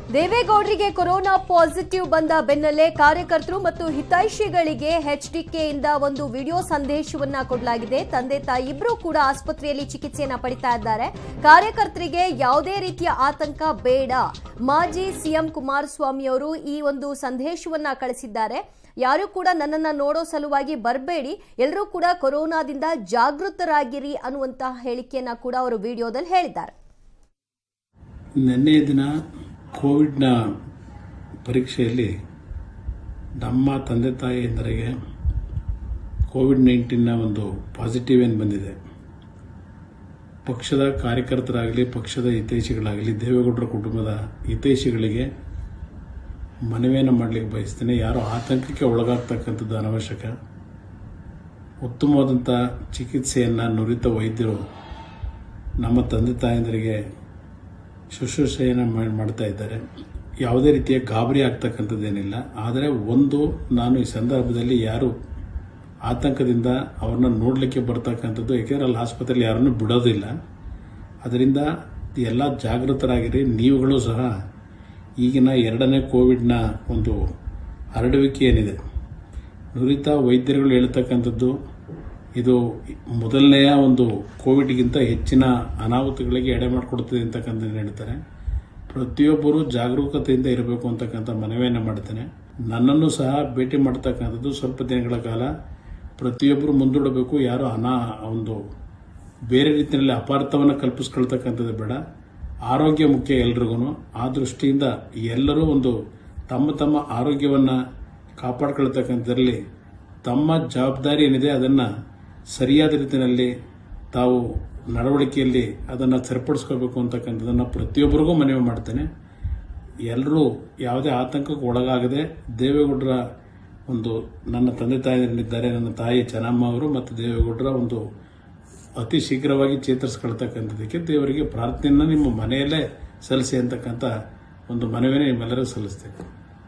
ದೇವೇಗೌಡರಿಗೆ corona positive ಬಂದ ಬೆನ್ನಲ್ಲೇ ಕಾರ್ಯಕರ್ತರು ಮತ್ತು ಹಿತೈಷಿಗಳಿಗೆ ಎಚ್ಡಿಕೆಯಿಂದ ಒಂದು ವಿಡಿಯೋ ಸಂದೇಶವನ್ನ ಕೊಡಲಾಗಿದೆ ತಂದೆ ತಾಯಿ ಇಬ್ಬರು ಕೂಡ ಆಸ್ಪತ್ರೆಯಲ್ಲಿ ಚಿಕಿತ್ಸೆಯನ್ನ ಪಡಿತಾ ಇದ್ದಾರೆ ಕಾರ್ಯಕರ್ತರಿಗೆ ಯಾವುದೇ ರೀತಿಯ ಆತಂಕ ಬೇಡ ಮಾಜಿ ಸಿಎಂ ಕುಮಾರಸ್ವಾಮಿ ಅವರು ಈ ಒಂದು ಸಂದೇಶವನ್ನ ಕಳಿಸಿದ್ದಾರೆ ಯಾರು ಕೂಡ ನನ್ನನ್ನ ನೋಡೋ ಸಲುವಾಗಿ ಬರಬೇಡಿ ಎಲ್ಲರೂ ಕೂಡ ಕೊರೋನಾದಿಂದ ಜಾಗೃತರಾಗಿರಿ ಅನ್ನುವಂತಹ ಹೇಳಿಕೆಯನ್ನ ಕೂಡ ಅವರು ವಿಡಿಯೋದಲ್ಲಿ ಹೇಳಿದ್ದಾರೆ ನಿನ್ನೆಯ ದಿನ ಕೋವಿಡ್ನ ಪರೀಕ್ಷೆಯಲ್ಲಿ ನಮ್ಮ ತಂದೆ ತಾಯಿಯಂದರಿಗೆ ಕೋವಿಡ್ ನೈನ್ಟೀನ್ನ ಒಂದು ಪಾಸಿಟಿವ್ ಏನು ಬಂದಿದೆ ಪಕ್ಷದ ಕಾರ್ಯಕರ್ತರಾಗಲಿ ಪಕ್ಷದ ಹಿತೈಷಿಗಳಾಗಲಿ ದೇವೇಗೌಡರ ಕುಟುಂಬದ ಹಿತೈಷಿಗಳಿಗೆ ಮನವಿಯನ್ನು ಮಾಡಲಿಕ್ಕೆ ಬಯಸ್ತೇನೆ ಯಾರು ಆತಂಕಕ್ಕೆ ಒಳಗಾಗ್ತಕ್ಕಂಥದ್ದು ಅನವಶ್ಯಕ ಉತ್ತಮವಾದಂಥ ಚಿಕಿತ್ಸೆಯನ್ನು ನುರಿತ ವೈದ್ಯರು ನಮ್ಮ ತಂದೆ ತಾಯಂದರಿಗೆ ಶುಶ್ರೂಷೆಯನ್ನು ಮಾ- ಮಾಡ್ತಾ ಇದ್ದಾರೆ ಯಾವುದೇ ರೀತಿಯ ಗಾಬರಿ ಆಗ್ತಕ್ಕಂಥದ್ದೇನಿಲ್ಲ ಆದರೆ ಒಂದು ನಾನು ಈ ಸಂದರ್ಭದಲ್ಲಿ ಯಾರು ಆತಂಕದಿಂದ ಅವ್ರನ್ನ ನೋಡಲಿಕ್ಕೆ ಬರ್ತಕ್ಕಂಥದ್ದು ಏಕೆಂದರೆ ಅಲ್ಲಿ ಆಸ್ಪತ್ರೆಯಲ್ಲಿ ಯಾರನ್ನೂ ಬಿಡೋದಿಲ್ಲ ಅದರಿಂದ ಎಲ್ಲ ಜಾಗೃತರಾಗಿರಿ ನೀವುಗಳು ಸಹ ಈಗಿನ ಎರಡನೇ ಕೋವಿಡ್ನ ಒಂದು ಹರಡುವಿಕೆ ಏನಿದೆ ನುರಿತ ವೈದ್ಯರುಗಳು ಹೇಳ್ತಕ್ಕಂಥದ್ದು ಇದು ಮೊದಲನೆಯ ಒಂದು ಕೋವಿಡ್ಗಿಂತ ಹೆಚ್ಚಿನ ಅನಾಹುತಗಳಿಗೆ ಎಡೆ ಮಾಡಿಕೊಡ್ತದೆ ಅಂತಕ್ಕಂಥದ್ದು ಹೇಳ್ತಾರೆ ಪ್ರತಿಯೊಬ್ಬರು ಜಾಗರೂಕತೆಯಿಂದ ಇರಬೇಕು ಅಂತಕ್ಕಂಥ ಮನವಿಯನ್ನು ಮಾಡ್ತೇನೆ ನನ್ನನ್ನು ಸಹ ಭೇಟಿ ಮಾಡ್ತಕ್ಕಂಥದ್ದು ಸ್ವಲ್ಪ ದಿನಗಳ ಕಾಲ ಪ್ರತಿಯೊಬ್ಬರು ಮುಂದೂಡಬೇಕು ಯಾರು ಅನಾ ಒಂದು ಬೇರೆ ರೀತಿಯಲ್ಲಿ ಅಪಾರ್ಥವನ್ನು ಕಲ್ಪಿಸ್ಕೊಳ್ತಕ್ಕಂಥದ್ದು ಬೇಡ ಆರೋಗ್ಯ ಮುಖ್ಯ ಎಲ್ರಿಗೂ ಆ ದೃಷ್ಟಿಯಿಂದ ಎಲ್ಲರೂ ಒಂದು ತಮ್ಮ ತಮ್ಮ ಆರೋಗ್ಯವನ್ನು ಕಾಪಾಡ್ಕೊಳ್ತಕ್ಕಂಥದ್ರಲ್ಲಿ ತಮ್ಮ ಜವಾಬ್ದಾರಿ ಏನಿದೆ ಅದನ್ನು ಸರಿಯಾದ ರೀತಿಯಲ್ಲಿ ತಾವು ನಡವಳಿಕೆಯಲ್ಲಿ ಅದನ್ನು ಸರಿಪಡಿಸ್ಕೋಬೇಕು ಅಂತಕ್ಕಂಥದ್ದನ್ನು ಪ್ರತಿಯೊಬ್ಬರಿಗೂ ಮನವಿ ಮಾಡ್ತೇನೆ ಎಲ್ಲರೂ ಯಾವುದೇ ಆತಂಕಕ್ಕೆ ಒಳಗಾಗದೆ ದೇವೇಗೌಡರ ಒಂದು ನನ್ನ ತಂದೆ ತಾಯಿಯರಿದ್ದಾರೆ ನನ್ನ ತಾಯಿ ಚೆನ್ನಮ್ಮ ಅವರು ಮತ್ತು ದೇವೇಗೌಡರ ಒಂದು ಅತಿ ಶೀಘ್ರವಾಗಿ ಚೇತರಿಸ್ಕೊಳ್ತಕ್ಕಂಥದ್ದಕ್ಕೆ ದೇವರಿಗೆ ಪ್ರಾರ್ಥನೆಯನ್ನು ನಿಮ್ಮ ಮನೆಯಲ್ಲೇ ಸಲ್ಲಿಸಿ ಅಂತಕ್ಕಂಥ ಒಂದು ಮನವಿಯನ್ನು ನಿಮ್ಮೆಲ್ಲರಿಗೂ ಸಲ್ಲಿಸ್ತೇನೆ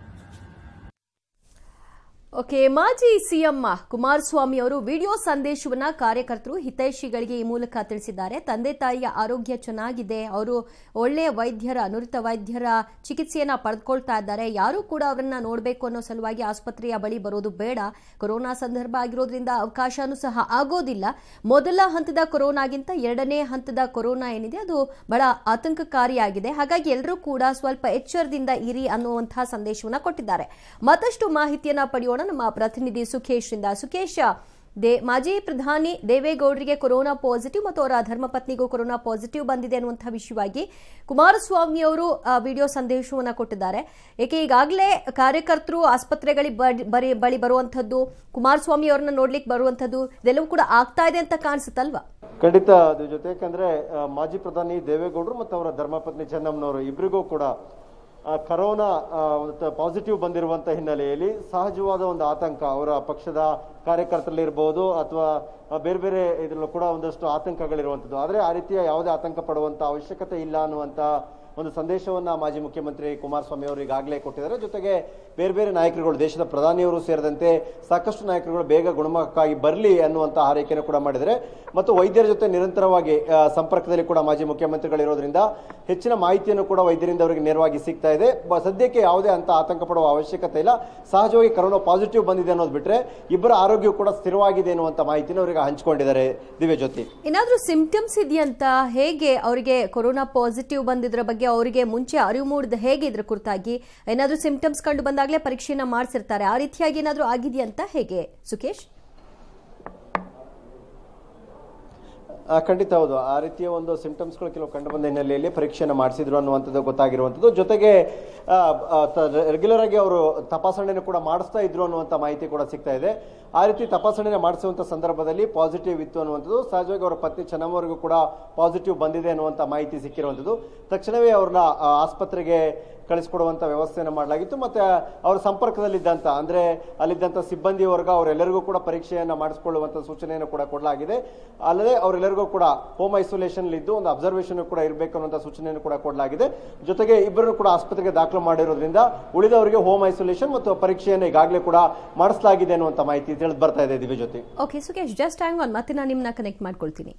ಓಕೆ ಮಾಜಿ ಸಿಎಂ ಕುಮಾರಸ್ವಾಮಿ ಅವರು ವಿಡಿಯೋ ಸಂದೇಶವನ್ನ ಕಾರ್ಯಕರ್ತರು ಹಿತೈಷಿಗಳಿಗೆ ಈ ಮೂಲಕ ತಿಳಿಸಿದ್ದಾರೆ ತಂದೆ ತಾಯಿಯ ಆರೋಗ್ಯ ಚೆನ್ನಾಗಿದೆ ಅವರು ಒಳ್ಳೆಯ ವೈದ್ಯರ ನುರಿತ ವೈದ್ಯರ ಚಿಕಿತ್ಸೆಯನ್ನ ಪಡೆದುಕೊಳ್ತಾ ಇದ್ದಾರೆ ಯಾರು ಕೂಡ ಅವರನ್ನ ನೋಡಬೇಕು ಅನ್ನೋ ಸಲುವಾಗಿ ಆಸ್ಪತ್ರೆಯ ಬಳಿ ಬರೋದು ಬೇಡ ಕೊರೋನಾ ಸಂದರ್ಭ ಆಗಿರೋದ್ರಿಂದ ಅವಕಾಶನೂ ಸಹ ಆಗೋದಿಲ್ಲ ಮೊದಲ ಹಂತದ ಕೊರೋನಾಗಿಂತ ಎರಡನೇ ಹಂತದ ಕೊರೋನಾ ಏನಿದೆ ಅದು ಬಹಳ ಆತಂಕಕಾರಿಯಾಗಿದೆ ಹಾಗಾಗಿ ಎಲ್ಲರೂ ಕೂಡ ಸ್ವಲ್ಪ ಎಚ್ಚರದಿಂದ ಇರಿ ಅನ್ನುವಂತಹ ಸಂದೇಶವನ್ನ ಕೊಟ್ಟಿದ್ದಾರೆ ಮತ್ತಷ್ಟು ಮಾಹಿತಿಯನ್ನ ಪಡೆಯೋಣ ನಮ್ಮ ಪ್ರತಿನಿಧಿ ಸುಖೇಶ್ ಇಂದ ಸುಖೇಶ್ ದೇ ಮಾಜಿ ಪ್ರಧಾನಿ ದೇವೇಗೌಡರಿಗೆ ಕೊರೋನಾ ಪಾಸಿಟಿವ್ ಮತ್ತು ಅವರ ಧರ್ಮಪತ್ನಿಗೂ ಕೊರೋನಾ ಪಾಸಿಟಿವ್ ಬಂದಿದೆ ಅನ್ನುವಂತಹ ವಿಷಯವಾಗಿ ಕುಮಾರಸ್ವಾಮಿ ಅವರು ಆ, ವಿಡಿಯೋ ಸಂದೇಶವನ್ನ ಕೊಟ್ಟಿದ್ದಾರೆ ಏಕೆ ಈಗಾಗಲೇ ಕಾರ್ಯಕರ್ತರು ಆಸ್ಪತ್ರೆಗಳಿಗೆ ಬಡಿ- ಬರಿ ಬಳಿ ಬರುವಂತದ್ದು ಕುಮಾರಸ್ವಾಮಿ ಅವರನ್ನ ನೋಡ್ಲಿಕ್ಕೆ ಬರುವಂತದ್ದು ಇದೆಲ್ಲವೂ ಕೂಡ ಆಗ್ತಾ ಇದೆ ಅಂತ ಕಾಣಿಸುತ್ತಲ್ವಾ ಖಂಡಿತ ಅದ್ರ ಜೊತೆ ಯಾಕಂದ್ರೆ ಆ, ಮಾಜಿ ಪ್ರಧಾನಿ ದೇವೇಗೌಡರು ಮತ್ತು ಅವರ ಧರ್ಮಪತ್ನಿ ಚೆನ್ನಮ್ಮನವರು ಇಬ್ಬರಿಗೂ ಕೂಡ ಆ, ಕರೋನಾ ಪಾಸಿಟಿವ್ ಬಂದಿರುವಂತ ಹಿನ್ನೆಲೆಯಲ್ಲಿ ಸಹಜವಾದ ಒಂದು ಆತಂಕ ಅವರ ಪಕ್ಷದ ಕಾರ್ಯಕರ್ತರಲ್ಲಿರ್ಬೋದು ಅಥವಾ ಬೇರೆ ಬೇರೆ ಇದರಲ್ಲೂ ಕೂಡ ಒಂದಷ್ಟು ಆತಂಕಗಳಿರುವಂಥದ್ದು ಆದರೆ ಆ ರೀತಿಯ ಯಾವುದೇ ಆತಂಕ ಪಡುವಂತ ಅವಶ್ಯಕತೆ ಇಲ್ಲ ಅನ್ನುವಂತ ಒಂದು ಸಂದೇಶವನ್ನ ಮಾಜಿ ಮುಖ್ಯಮಂತ್ರಿ ಕುಮಾರಸ್ವಾಮಿ ಅವರು ಈಗಾಗಲೇ ಕೊಟ್ಟಿದ್ದಾರೆ ಜೊತೆಗೆ ಬೇರೆ ಬೇರೆ ನಾಯಕರುಗಳು ದೇಶದ ಪ್ರಧಾನಿಯವರು ಸೇರಿದಂತೆ ಸಾಕಷ್ಟು ನಾಯಕರುಗಳು ಬೇಗ ಗುಣಮುಖಕ್ಕಾಗಿ ಬರಲಿ ಅನ್ನುವಂತ ಹಾರೈಕೆಯನ್ನು ಕೂಡ ಮಾಡಿದರೆ ಮತ್ತು ವೈದ್ಯರ ಜೊತೆ ನಿರಂತರವಾಗಿ ಆ, ಸಂಪರ್ಕದಲ್ಲಿ ಕೂಡ ಮಾಜಿ ಮುಖ್ಯಮಂತ್ರಿಗಳಿರೋದ್ರಿಂದ ಹೆಚ್ಚಿನ ಮಾಹಿತಿಯನ್ನು ಕೂಡ ವೈದ್ಯರಿಂದ ಅವರಿಗೆ ನೇರವಾಗಿ ಸಿಗ್ತಾ ಇದೆ ಬ- ಸದ್ಯಕ್ಕೆ ಯಾವುದೇ ಅಂತ ಆತಂಕ ಪಡುವ ಅವಶ್ಯಕತೆ ಇಲ್ಲ ಸಹಜವಾಗಿ ಕರೋನಾ ಪಾಸಿಟಿವ್ ಬಂದಿದೆ ಅನ್ನೋದು ಬಿಟ್ರೆ ಇಬ್ಬರ ಆರೋಗ್ಯ ಕೂಡ ಸ್ಥಿರವಾಗಿದೆ ಅನ್ನುವಂತ ಮಾಹಿತಿನ ಅವರಿಗೆ ಹಂಚಿಕೊಂಡಿದ್ದಾರೆ ದಿವ್ಯ ಜ್ಯೋತಿ ಏನಾದ್ರೂ ಸಿಂಪ್ಟಮ್ಸ್ ಇದೆಯಂತ ಹೇಗೆ ಅವರಿಗೆ ಕೊರೋನಾ ಪಾಸಿಟಿವ್ ಬಂದಿದ್ರ ಬಗ್ಗೆ ಅವರಿಗೆ ಮುಂಚೆ ಅರಿವು ಮೂಡಿದ ಹೇಗೆ ಇದ್ರ ಕುರಿತಾಗಿ ಏನಾದ್ರೂ ಸಿಂಪ್ಟಮ್ಸ್ ಕಂಡು ಬಂದಾಗಲೇ ಪರೀಕ್ಷೆನ ಮಾಡಿಸಿರ್ತಾರೆ ಆ ರೀತಿಯಾಗಿ ಏನಾದ್ರೂ ಆಗಿದೆಯಂತ ಹೇಗೆ ಸುಖೇಶ್ ಆ, ಖಂಡಿತ ಹೌದು ಆ ರೀತಿಯ ಒಂದು ಸಿಂಪ್ಟಮ್ಸ್ಗಳು ಕೆಲವು ಕಂಡು ಬಂದ ಹಿನ್ನೆಲೆಯಲ್ಲಿ ಪರೀಕ್ಷೆಯನ್ನು ಮಾಡಿಸಿದ್ರು ಅನ್ನುವಂಥದ್ದು ಗೊತ್ತಾಗಿರುವಂಥದ್ದು ಜೊತೆಗೆ ರೆಗ್ಯುಲರ್ ಆಗಿ ಅವರು ತಪಾಸಣೆಯನ್ನು ಕೂಡ ಮಾಡಿಸ್ತಾ ಇದ್ರು ಅನ್ನುವಂಥ ಮಾಹಿತಿ ಕೂಡ ಸಿಗ್ತಾ ಇದೆ ಆ ರೀತಿ ತಪಾಸಣೆ ಮಾಡಿಸುವಂತ ಸಂದರ್ಭದಲ್ಲಿ ಪಾಸಿಟಿವ್ ಇತ್ತು ಅನ್ನುವಂಥದ್ದು ಸಹಜವಾಗಿ ಅವರ ಪತ್ನಿ ಚೆನ್ನಮ್ಮವರಿಗೂ ಕೂಡ ಪಾಸಿಟಿವ್ ಬಂದಿದೆ ಅನ್ನುವಂಥ ಮಾಹಿತಿ ಸಿಕ್ಕಿರುವಂಥದ್ದು ತಕ್ಷಣವೇ ಅವ್ರನ್ನ ಆ, ಆಸ್ಪತ್ರೆಗೆ ಕಳಿಸ್ಕೊಡುವಂತ ವ್ಯವಸ್ಥೆಯನ್ನು ಮಾಡಲಾಗಿತ್ತು ಮತ್ತೆ ಅವರ ಸಂಪರ್ಕದಲ್ಲಿದ್ದಂತ ಅಂದ್ರೆ ಅಲ್ಲಿದ್ದಂತ ಸಿಬ್ಬಂದಿ ವರ್ಗ ಅವರೆಲ್ಲರಿಗೂ ಕೂಡ ಪರೀಕ್ಷೆಯನ್ನ ಮಾಡಿಸಿಕೊಳ್ಳುವಂತ ಸೂಚನೆಯನ್ನು ಕೂಡ ಕೊಡಲಾಗಿದೆ ಅಲ್ಲದೆ ಅವರೆಲ್ಲರಿಗೂ ಕೂಡ ಹೋಮ್ ಐಸೋಲೇಷನ್ ಇದ್ದು ಒಂದು ಅಬ್ಸರ್ವೇಷನ್ ಕೂಡ ಇರಬೇಕು ಅನ್ನುವಂತ ಸೂಚನೆಯನ್ನು ಕೂಡ ಕೊಡಲಾಗಿದೆ ಜೊತೆಗೆ ಇಬ್ಬರನ್ನು ಕೂಡ ಆಸ್ಪತ್ರೆಗೆ ದಾಖಲು ಮಾಡಿರೋದ್ರಿಂದ ಉಳಿದವರಿಗೆ ಹೋಮ್ ಐಸೋಲೇಷನ್ ಮತ್ತು ಪರೀಕ್ಷೆಯನ್ನು ಈಗಾಗಲೇ ಕೂಡ ಮಾಡಿಸಲಾಗಿದೆ ಅನ್ನುವಂತ ಮಾಹಿತಿ ತಿಳಿದು ಬರ್ತಾ ಇದೆ ದಿವ್ಯ ಜೊತೆ okay Sukesh just hang on ಮತ್ತೆ ನಾನು ನಿಮ್ಮನ್ನ ಕನೆಕ್ಟ್ ಮಾಡ್ಕೊಳ್ತೀನಿ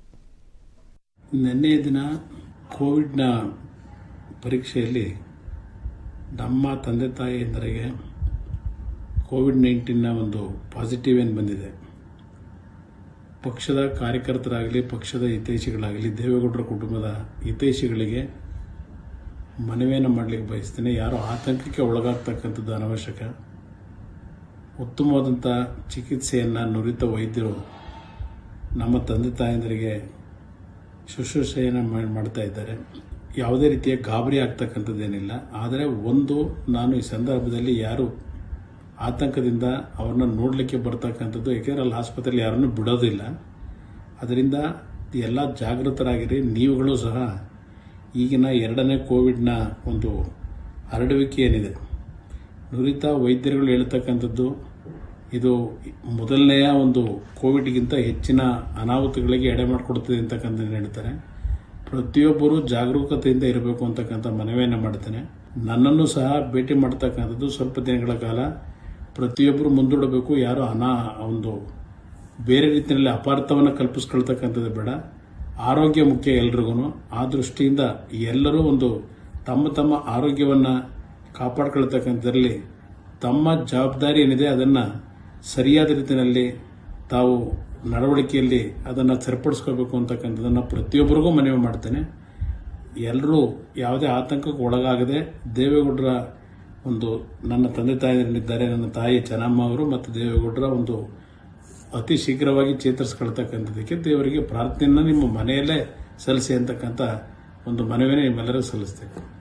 ನಿನ್ನೆಯ ದಿನ ಕೋವಿಡ್ನ ಪರೀಕ್ಷೆಯಲ್ಲಿ ನಮ್ಮ ತಂದೆ ತಾಯಿಯಂದರಿಗೆ ಕೋವಿಡ್ ನೈನ್ಟೀನ್ನ ಒಂದು ಪಾಸಿಟಿವ್ ಏನು ಬಂದಿದೆ ಪಕ್ಷದ ಕಾರ್ಯಕರ್ತರಾಗಲಿ ಪಕ್ಷದ ಹಿತೈಷಿಗಳಾಗಲಿ ದೇವೇಗೌಡರ ಕುಟುಂಬದ ಹಿತೈಷಿಗಳಿಗೆ ಮನವಿಯನ್ನು ಮಾಡಲಿಕ್ಕೆ ಬಯಸ್ತೇನೆ ಯಾರು ಆತಂಕಕ್ಕೆ ಒಳಗಾಗ್ತಕ್ಕಂಥದ್ದು ಅನವಶ್ಯಕ ಉತ್ತಮವಾದಂಥ ಚಿಕಿತ್ಸೆಯನ್ನು ನುರಿತ ವೈದ್ಯರು ನಮ್ಮ ತಂದೆ ತಾಯಂದರಿಗೆ ಶುಶ್ರೂಷೆಯನ್ನು ಮಾಡ್- ಮಾಡ್ತಾ ಇದ್ದಾರೆ ಯಾವುದೇ ರೀತಿಯ ಗಾಬರಿ ಆಗ್ತಕ್ಕಂಥದ್ದೇನಿಲ್ಲ ಆದರೆ ಒಂದು ನಾನು ಈ ಸಂದರ್ಭದಲ್ಲಿ ಯಾರು ಆತಂಕದಿಂದ ಅವ್ರನ್ನ ನೋಡಲಿಕ್ಕೆ ಬರ್ತಕ್ಕಂಥದ್ದು ಏಕೆಂದರೆ ಅಲ್ಲಿ ಆಸ್ಪತ್ರೆಯಲ್ಲಿ ಯಾರನ್ನೂ ಬಿಡೋದಿಲ್ಲ ಅದರಿಂದ ಎಲ್ಲ ಜಾಗೃತರಾಗಿರಿ ನೀವುಗಳು ಸಹ ಈಗಿನ ಎರಡನೇ ಕೋವಿಡ್ನ ಒಂದು ಹರಡುವಿಕೆ ಏನಿದೆ ನುರಿತ ವೈದ್ಯರುಗಳು ಹೇಳ್ತಕ್ಕಂಥದ್ದು ಇದು ಮೊದಲನೆಯ ಒಂದು ಕೋವಿಡ್ಗಿಂತ ಹೆಚ್ಚಿನ ಅನಾಹುತಗಳಿಗೆ ಎಡೆ ಮಾಡಿಕೊಡ್ತದೆ ಅಂತಕ್ಕಂಥದ್ದು ಹೇಳ್ತಾರೆ ಪ್ರತಿಯೊಬ್ಬರು ಜಾಗರೂಕತೆಯಿಂದ ಇರಬೇಕು ಅಂತಕ್ಕಂಥ ಮನವಿಯನ್ನು ಮಾಡ್ತೇನೆ ನನ್ನನ್ನು ಸಹ ಭೇಟಿ ಮಾಡ್ತಕ್ಕಂಥದ್ದು ಸ್ವಲ್ಪ ದಿನಗಳ ಕಾಲ ಪ್ರತಿಯೊಬ್ಬರು ಮುಂದೂಡಬೇಕು ಯಾರು ಅನಾ ಒಂದು ಬೇರೆ ರೀತಿಯಲ್ಲಿ ಅಪಾರ್ಥವನ್ನು ಕಲ್ಪಿಸ್ಕೊಳ್ತಕ್ಕಂಥದ್ದು ಬೇಡ ಆರೋಗ್ಯ ಮುಖ್ಯ ಎಲ್ರಿಗೂ ಆ ದೃಷ್ಟಿಯಿಂದ ಎಲ್ಲರೂ ಒಂದು ತಮ್ಮ ತಮ್ಮ ಆರೋಗ್ಯವನ್ನು ಕಾಪಾಡ್ಕೊಳ್ತಕ್ಕಂಥದ್ರಲ್ಲಿ ತಮ್ಮ ಜವಾಬ್ದಾರಿ ಏನಿದೆ ಅದನ್ನು ಸರಿಯಾದ ರೀತಿಯಲ್ಲಿ ತಾವು ನಡವಳಿಕೆಯಲ್ಲಿ ಅದನ್ನು ಸರಿಪಡಿಸ್ಕೋಬೇಕು ಅಂತಕ್ಕಂಥದ್ದನ್ನು ಪ್ರತಿಯೊಬ್ಬರಿಗೂ ಮನವಿ ಮಾಡ್ತೇನೆ ಎಲ್ಲರೂ ಯಾವುದೇ ಆತಂಕಕ್ಕೆ ಒಳಗಾಗದೆ ದೇವೇಗೌಡರ ಒಂದು ನನ್ನ ತಂದೆ ತಾಯಿಯರಿದ್ದಾರೆ ನನ್ನ ತಾಯಿ ಚೆನ್ನಮ್ಮ ಅವರು ಮತ್ತು ದೇವೇಗೌಡರ ಒಂದು ಅತಿ ಶೀಘ್ರವಾಗಿ ಚೇತರಿಸ್ಕೊಳ್ತಕ್ಕಂಥದ್ದಕ್ಕೆ ದೇವರಿಗೆ ಪ್ರಾರ್ಥನೆಯನ್ನು ನಿಮ್ಮ ಮನೆಯಲ್ಲೇ ಸಲ್ಲಿಸಿ ಅಂತಕ್ಕಂಥ ಒಂದು ಮನವಿಯನ್ನು ನಿಮ್ಮೆಲ್ಲರಿಗೂ ಸಲ್ಲಿಸ್ತೇನೆ